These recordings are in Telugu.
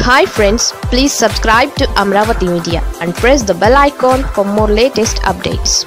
hi friends please subscribe to Amaravati media and press the bell icon for more latest updates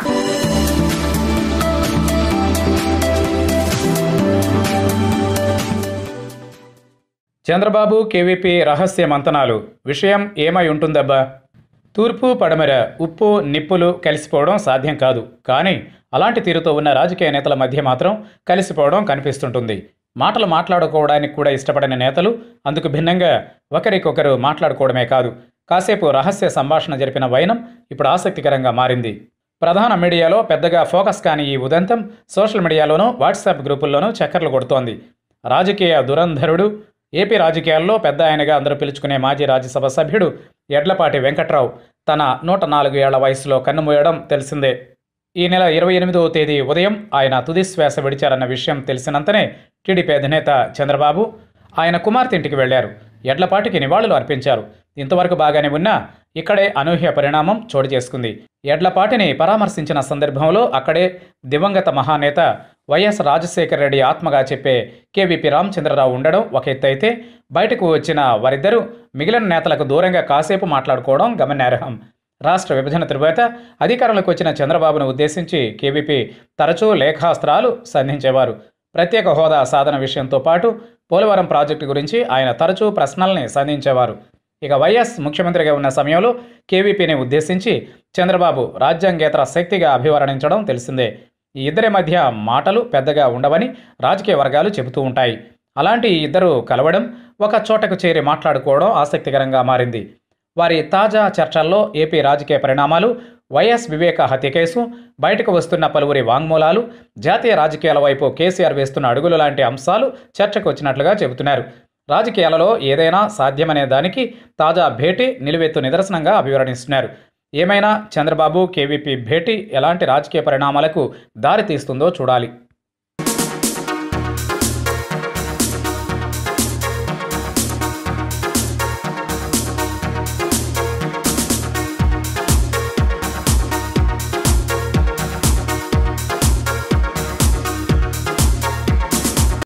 Chandrababu KVP రహస్య మంతనాలు విషయం ఏమై ఉంటుందబ్బా తూర్పు పడమర ఉప్పు నిప్పులు కలిసిపోవడం సాధ్యం కాదు కానీ అలాంటి తీరుతో ఉన్న రాజకీయ నేతల మధ్య మాత్రం కలిసిపోవడం కనిపిస్తుంటుంది మాటలు మాట్లాడుకోవడానికి కూడా ఇష్టపడని నేతలు అందుకు భిన్నంగా ఒకరికొకరు మాట్లాడుకోవడమే కాదు కాసేపు రహస్య సంభాషణ జరిపిన వైనం ఇప్పుడు ఆసక్తికరంగా మారింది ప్రధాన మీడియాలో పెద్దగా ఫోకస్ కాని ఈ ఉదంతం సోషల్ మీడియాలోనూ వాట్సాప్ గ్రూపుల్లోనూ చక్కర్లు కొడుతోంది రాజకీయ దురంధరుడు ఏపీ రాజకీయాల్లో పెద్ద ఆయనగా అందరూ పిలుచుకునే మాజీ రాజ్యసభ సభ్యుడు ఎడ్లపాటి వెంకట్రావు తన నూట నాలుగు ఏళ్ల వయసులో కన్నుమూయడం తెలిసిందే ఈ నెల ఇరవై ఎనిమిదవ తేదీ ఉదయం ఆయన తుది శ్వాస విడిచారన్న విషయం తెలిసినంతనే టీడీపీ అధినేత చంద్రబాబు ఆయన కుమార్తె ఇంటికి వెళ్లారు ఎడ్లపాటికి నివాళులు అర్పించారు ఇంతవరకు బాగానే ఉన్నా ఇక్కడే అనూహ్య పరిణామం చోటు చేసుకుంది ఎడ్లపాటిని పరామర్శించిన సందర్భంలో అక్కడే దివంగత మహానేత వైఎస్ రాజశేఖర రెడ్డి ఆత్మగా చెప్పే కేవీపీ రామచంద్రరావు ఉండడం ఒక ఎత్తు అయితే బయటకు వచ్చిన వారిద్దరూ మిగిలిన నేతలకు దూరంగా కాసేపు మాట్లాడుకోవడం గమనార్హం రాష్ట్ర విభజన తరువాత అధికారంలోకి వచ్చిన చంద్రబాబును ఉద్దేశించి కేవీపీ తరచూ లేఖాస్త్రాలు సంధించేవారు ప్రత్యేక హోదా సాధన విషయంతో పాటు పోలవరం ప్రాజెక్టు గురించి ఆయన తరచూ ప్రశ్నల్ని సంధించేవారు ఇక వైఎస్ ముఖ్యమంత్రిగా ఉన్న సమయంలో కేవీపీని ఉద్దేశించి చంద్రబాబు రాజ్యాంగేతర శక్తిగా అభివర్ణించడం తెలిసిందే ఈ ఇద్దరి మధ్య మాటలు పెద్దగా ఉండవని రాజకీయ వర్గాలు చెబుతూ ఉంటాయి అలాంటి ఈ ఇద్దరు కలవడం ఒక చోటకు చేరి మాట్లాడుకోవడం ఆసక్తికరంగా మారింది వారి తాజా చర్చల్లో ఏపీ రాజకీయ పరిణామాలు వైఎస్ వివేక హత్య కేసు బయటకు వస్తున్న పలువురి వాంగ్మూలాలు జాతీయ రాజకీయాల వైపు కేసీఆర్ వేస్తున్న అడుగులు లాంటి అంశాలు చర్చకు వచ్చినట్లుగా చెబుతున్నారు రాజకీయాలలో ఏదైనా సాధ్యమనే దానికి తాజా భేటీ నిలువెత్తు నిదర్శనంగా అభివర్ణిస్తున్నారు ఏమైనా చంద్రబాబు కేవీపీ భేటీ ఎలాంటి రాజకీయ పరిణామాలకు దారి తీస్తుందో చూడాలి